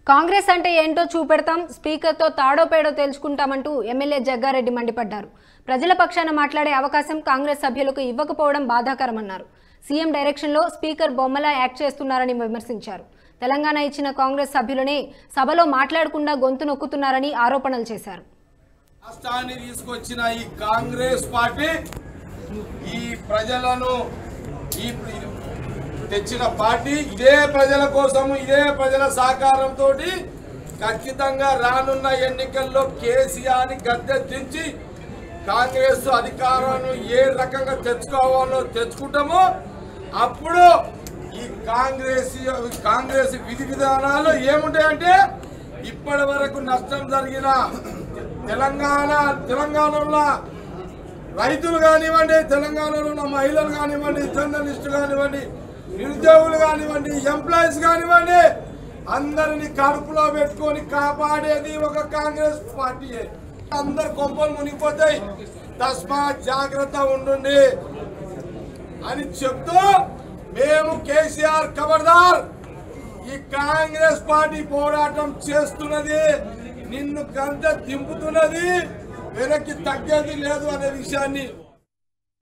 కాంగ్రెస్ అంటే ఏంటో చూపెడతాం స్పీకర్తో తాడో పేడో తేల్చుకుంటామంటూ ఎమ్మెల్యే జగ్గారెడ్డి మండిపడ్డారు ప్రజల పక్షాన మాట్లాడే అవకాశం కాంగ్రెస్ సభ్యులకు ఇవ్వకపోవడం బాధాకరమన్నారు సీఎం డైరెక్షన్లో స్పీకర్ బొమ్మలా యాక్ట్ చేస్తున్నారని విమర్శించారు తెలంగాణ ఇచ్చిన కాంగ్రెస్ సభ్యులనే సభలో మాట్లాడకుండా గొంతు నొక్కుతున్నారని ఆరోపణలు చేశారు రాష్ట్రాన్ని తీసుకొచ్చిన ఈ కాంగ్రెస్ పార్టీ ఈ ప్రజలను ఈ తెచ్చిన పార్టీ ఇదే ప్రజల కోసం ఇదే ప్రజల సహకారంతో ఖచ్చితంగా రానున్న ఎన్నికల్లో కేసీఆర్ ని గద్దె దించి కాంగ్రెస్ అధికారాన్ని ఏ రకంగా తెచ్చుకోవాలో తెచ్చుకుంటామో అప్పుడు ఈ కాంగ్రెస్ కాంగ్రెస్ విధి విధానాలు ఏముంటాయంటే ఇప్పటి వరకు నష్టం జరిగిన తెలంగాణ తెలంగాణలో రైతులు కానివ్వండి తెలంగాణలో ఉన్న మహిళలు కానివ్వండి జర్నలిస్టులు కానివ్వండి నిరుద్యోగులు కానివ్వండి ఎంప్లాయీస్ కానివ్వండి అందరిని కడుపులో పెట్టుకొని కాపాడేది ఒక కాంగ్రెస్ పార్టీయే అందరు కొంపలు మునిగిపోతాయి తస్మా జాగ్రత్త ఉండండి అని చెప్తూ మేము కేసీఆర్ ఖబర్దార్ ఈ కాంగ్రెస్ పార్టీ పోరాటం చేస్తున్నది నిన్ను గంట దింపుతున్నది వెనక్కి తగ్గేది లేదు అనే విషయాన్ని